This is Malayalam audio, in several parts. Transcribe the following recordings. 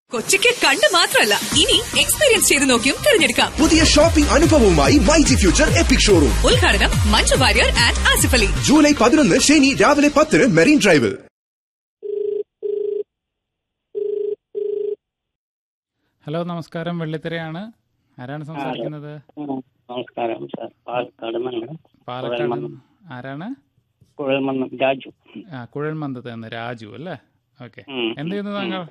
കൊച്ചിക്ക് കണ്ടു മാത്രമല്ല ഇനി എക്സ്പീരിയൻസ് ചെയ്ത് നോക്കിയും തിരഞ്ഞെടുക്കാം പുതിയ ഷോപ്പിംഗ് അനുഭവവുമായി മൈജി ഫ്യൂച്ചർ എപ്പിക് ഷോറൂം ഉദ്ഘാടനം മഞ്ജു വാര്യർ ആൻഡ് ആസിഫ് അലി ജൂലൈ പതിനൊന്ന് ശനി രാവിലെ പത്തിന് മെറീൻ ഡ്രൈവിൽ ഹലോ നമസ്കാരം വെള്ളിത്തിരയാണ് ആരാണ് സംസാരിക്കുന്നത് ഉം. നമസ്കാരം സാർ പാലക്കാട് നിന്ന് പാലക്കാട് കുഴൽമന്ദം. ആരാണ് കുഴൽമന്നം രാജു ആ കുഴൽമന്ദത്ത് നിന്ന് രാജു അല്ലേ ഓക്കെ ഉം. എന്ത് ചെയ്യുന്നു താങ്കൾ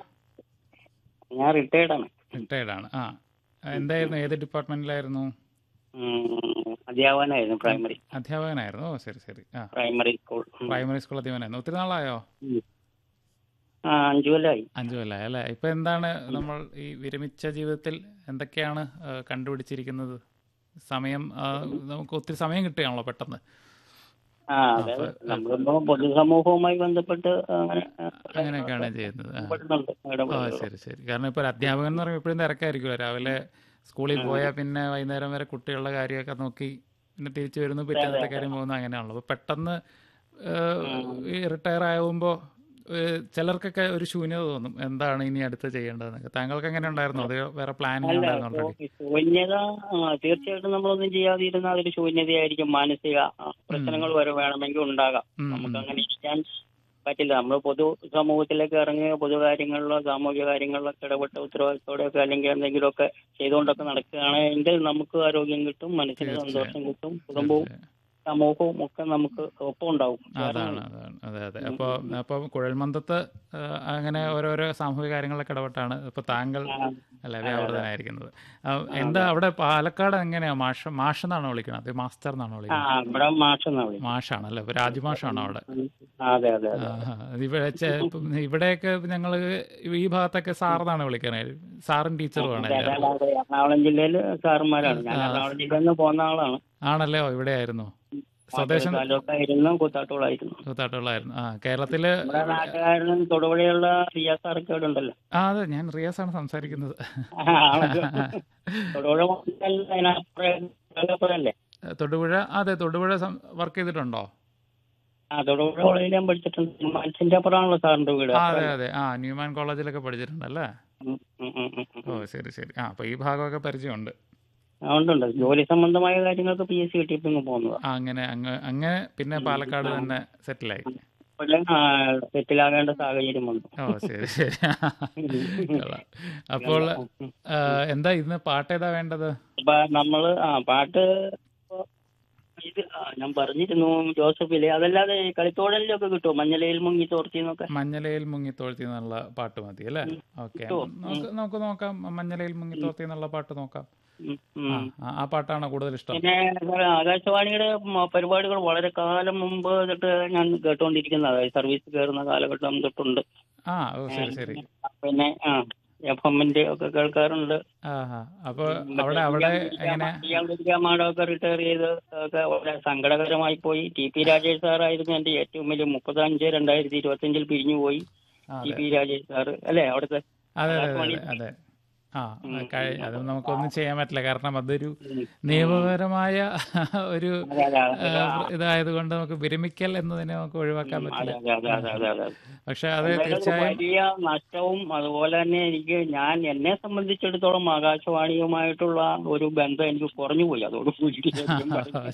ഞാൻ റിട്ടയർഡ് ആണ് റിട്ടയർഡ് ആണ് ആ എന്തായിരുന്നു ഏത് ഡിപ്പാർട്ട്മെന്റിലായിരുന്നു ഉം. അധ്യാപകനായിരുന്നു പ്രൈമറി അധ്യാപകനായിരുന്നു ഓ ശരി ശരി ആ പ്രൈമറി സ്കൂൾ ഉം. പ്രൈമറി സ്കൂൾ അധ്യാപകനായിരുന്നു ഒത്തിരി നാളായോ ഉം. ആ അഞ്ചു കൊല്ലായി അഞ്ചു കൊല്ലം അല്ലേ ഇപ്പൊ എന്താണ് നമ്മൾ ഈ വിരമിച്ച ജീവിതത്തിൽ എന്തൊക്കെയാണ് ആ, കണ്ടുപിടിച്ചിരിക്കുന്നത് സമയം ആ, നമുക്ക് ഒത്തിരി സമയം കിട്ടുകയാണല്ലോ പെട്ടെന്ന് ആ അതെ നമ്മളിപ്പോ പൊതുസമൂഹവുമായി ബന്ധപ്പെട്ട് അങ്ങനെ അങ്ങനെയൊക്കെയാണ് ചെയ്യുന്നത് ആ. ഇടപെടുന്നുണ്ട് ആ ഇടപെടുന്നുണ്ട്. ശരി ശരി കാരണം ഇപ്പോൾ ഒരു അധ്യാപകൻ എന്ന് പറയുമ്പോൾ എപ്പോഴും തിരക്കായിരിക്കുമല്ലോ രാവിലെ സ്കൂളിൽ പോയാൽ പിന്നെ വൈകുന്നേരം വരെ കുട്ടികളുടെ കാര്യമൊക്കെ നോക്കി പിന്നെ തിരിച്ചു വരുന്നു പിറ്റേന്നത്തെ കാര്യം പോകുന്നു അങ്ങനെയാണല്ലോ അപ്പോൾ പെട്ടെന്ന് റിട്ടയർ ആകുമ്പോൾ ചിലർക്കൊക്കെ ഒരു ശൂന്യത തോന്നും എന്താണ് ഇനി അടുത്ത് ചെയ്യേണ്ടതെന്നൊക്കെ താങ്കൾക്ക് എങ്ങനെ ഉണ്ടായിരുന്നു അത് വേറെ പ്ലാനിങ് അല്ല ഉണ്ടായിരുന്നു ഓൾറെഡി ശൂ- ശൂന്യത ആ, തീർച്ചയായിട്ടും നമ്മളൊന്നും ചെയ്യാതിരുന്ന അതൊരു ശൂന്യതയായിരിക്കും മാനസിക ആ, പ്രശ്നങ്ങൾ വരെ വേണമെങ്കിൽ ഉണ്ടാകാം ഉം, നമുക്ക് ഉം. അങ്ങനെ ഇരിക്കാൻ പറ്റില്ല നമ്മൾ പൊതു സമൂഹത്തിലേക്ക് ഇറങ്ങി പൊതു കാര്യങ്ങളിലോ സാമൂഹിക കാര്യങ്ങളിലൊക്കെ ഇടപെട്ട ഉത്തരവാദിത്തോടെയൊക്കെ അല്ലെങ്കിൽ എന്തെങ്കിലുമൊക്കെ ചെയ്തുകൊണ്ടൊക്കെ നടക്കുകയാണെങ്കിൽ നമുക്ക് ആരോഗ്യം കിട്ടും മനസ്സിന് സന്തോഷം കിട്ടും കുടുംബവും സമൂഹവും ഒക്കെ നമുക്ക് ഒപ്പം ഉണ്ടാവും അതാണ് അതാണ് അതെ അതെ അപ്പോൾ അപ്പോൾ കുഴൽമന്ദത്ത് ആ, അങ്ങനെ ഓരോരോ സാമൂഹിക കാര്യങ്ങളിലൊക്കെ ഇടപെട്ടാണ് ഇപ്പോൾ താങ്കൾ അല്ല വ്യാപൃതനായിരിക്കുന്നത് ആ, എന്താ അവിടെ പാലക്കാട് എങ്ങനെയാ മാഷ മാഷ് എന്നാണോ വിളിക്കുന്നത് അത് മാസ്റ്റർ എന്നാണോ ആ വിളിക്കുന്നത് ഇവിടെ മാഷെന്നാ വിളി മാഷാണല്ലേ ഇപ്പോൾ രാജമാഷാണോ അവിടെ അതെ അതെ അതെ ആഹാ. ഇവിടെ ചെ- ഇപ്പം ഇവിടെയൊക്കെ ഞങ്ങൾ ഈ ഭാഗത്തൊക്കെ സാറെന്നാണ് വിളിക്കുന്നത് സാറും ടീച്ചറും ആണ് അതെ, എല്ലാവരും അതെ, എറണാകുളം ജില്ലയില് സാറുമാരാണ് ഞാൻ എറണാകുളം ജില്ലയിൽ നിന്ന് പോകുന്ന ആളാണ് ആണല്ലേ ഓ ഇവിടെ ആയിരുന്നു സ്വദേശം താലൂക്കായിരുന്നു കൂത്താട്ടോളായിരുന്നു കൂത്താട്ടുള്ളായിരുന്നു ആ കേരളത്തില് നമ്മുടെ നാട്ടുകാരനും തൊടുപുഴയുള്ള റിയാസ് സാറൊക്കെ ഇവിടെ ഉണ്ടല്ലോ ആ അതെ ഞാൻ റിയാസാണ് സംസാരിക്കുന്നത് ആണല്ലോ. തൊടുപുഴ മാത്രമല്ല, അതിനപ്പുറം അതിനപ്പുറമല്ലേ തൊടുപുഴ അതെ തൊടുപുഴ വർക്ക് ചെയ്തിട്ടുണ്ടോ ആ തൊടുപുഴ കോളേജിൽ ഞാൻ പഠിച്ചിട്ടുണ്ട് മനസ്സിന്റെ അപ്പുറമാണല്ലോ സാറിന്റെ വീട് ആ അതെ അതെ ആ ന്യൂമാൻ കോളേജിലൊക്കെ പഠിച്ചിട്ടുണ്ടല്ലേ ഉം, ഉം, ഉം, ഉം, ഉം. ഓ ശരി ശരി ആ അപ്പൊ ഈ ഭാഗമൊക്കെ പരിചയമുണ്ട് ആ, ഉണ്ട് ഉണ്ട് ജോലി സംബന്ധമായ കാര്യങ്ങൾക്ക് പി എസ് സി കിട്ടിയപ്പോ ഇങ്ങ് പോകുന്നതാ ആ അങ്ങനെ അങ്ങ് അങ്ങനെ പിന്നെ പാലക്കാട് തന്നെ സെറ്റിലായി ഇവിടെ സെറ്റിലാകേണ്ട സാഹചര്യം വന്നു ഓ ശരി ശരി കൊള്ളാം. അപ്പോൾ ആ, എന്താ ഇന്ന് പാട്ട് ഏതാ വേണ്ടത് അപ്പൊ നമ്മള് ആ പാട്ട് ഇപ്പൊ ഇത് ആ, ഞാൻ പറഞ്ഞിരുന്നു ജോസഫിലെ അതല്ലാതെ കളിത്തോഴലിലൊക്കെ കിട്ടുമോ മഞ്ഞലയിൽ മുങ്ങി തോർത്തിന്നൊക്കെ മഞ്ഞലയിൽ മുങ്ങി തോഴ്ത്തി എന്നുള്ള പാട്ട് മതി അല്ലേ ഓക്കെ കിട്ടുമോ? നമുക്ക് നമുക്ക് നോക്കാം മഞ്ഞലയിൽ മുങ്ങി തോഴ്ത്തി എന്നുള്ള പാട്ട് നോക്കാം ഉം, ആ ഉം. ആ, ആ പാട്ടാണോ കൂടുതൽ ഇഷ്ടം പിന്നെ സാറേ, ആകാശവാണിയുടെ മ- പരിപാടികൾ വളരെ കാലം മുമ്പ് തൊട്ട് ഞാൻ കേട്ടുകൊണ്ടിരിക്കുന്ന അതായത് സർവീസ് കയറുന്ന കാലഘട്ടം തൊട്ടുണ്ട് ആ ഓ ശരി ശരി പിന്നെ ആ എഫ് എമ്മിന്റെ ഒക്കെ കേൾക്കാറുണ്ട് ആ ആ അപ്പൊ അവിടെ അവിടെ എങ്ങനെ മാഡമൊക്കെ റിട്ടയർ ചെയ്ത് ഒക്കെ വളരെ സങ്കടകരമായി പോയി ടി പി രാജേഷ് സാറായിരുന്നു എന്റെ ഏറ്റവും വലിയ മുപ്പത്തഞ്ച് രണ്ടായിരത്തി ഇരുപത്തി അഞ്ചിൽ പിരിഞ്ഞു പോയി ആ, ടി അതെ പി രാജേഷ് സാറ് അല്ലേ അവിടുത്തെ അതെ അതെ അതെ ആകാശവാണി. അതെ ആ കഴി അത് നമുക്കൊന്നും ചെയ്യാൻ പറ്റില്ല കാരണം അതൊരു നിയമപരമായ ഒരു അതെ, അതെ, അതെ. ആ, ഇതായത് കൊണ്ട് നമുക്ക് വിരമിക്കൽ എന്നതിനെ നമുക്ക് ഒഴിവാക്കാൻ അതെ പറ്റില്ല അതെ അതെ അതെ അതെ അതെ പക്ഷെ അത് എന്തായാലും ഒരു തീർച്ചയായും വലിയ നഷ്ടവും അതുപോലെ തന്നെ എനിക്ക് ഞാൻ എന്നെ സംബന്ധിച്ചിടത്തോളം ആകാശവാണിയുമായിട്ടുള്ള ഒരു ബന്ധം എനിക്ക് കുറഞ്ഞു പോയി അതോടുകൂടി ശരിക്കും പറഞ്ഞാൽ.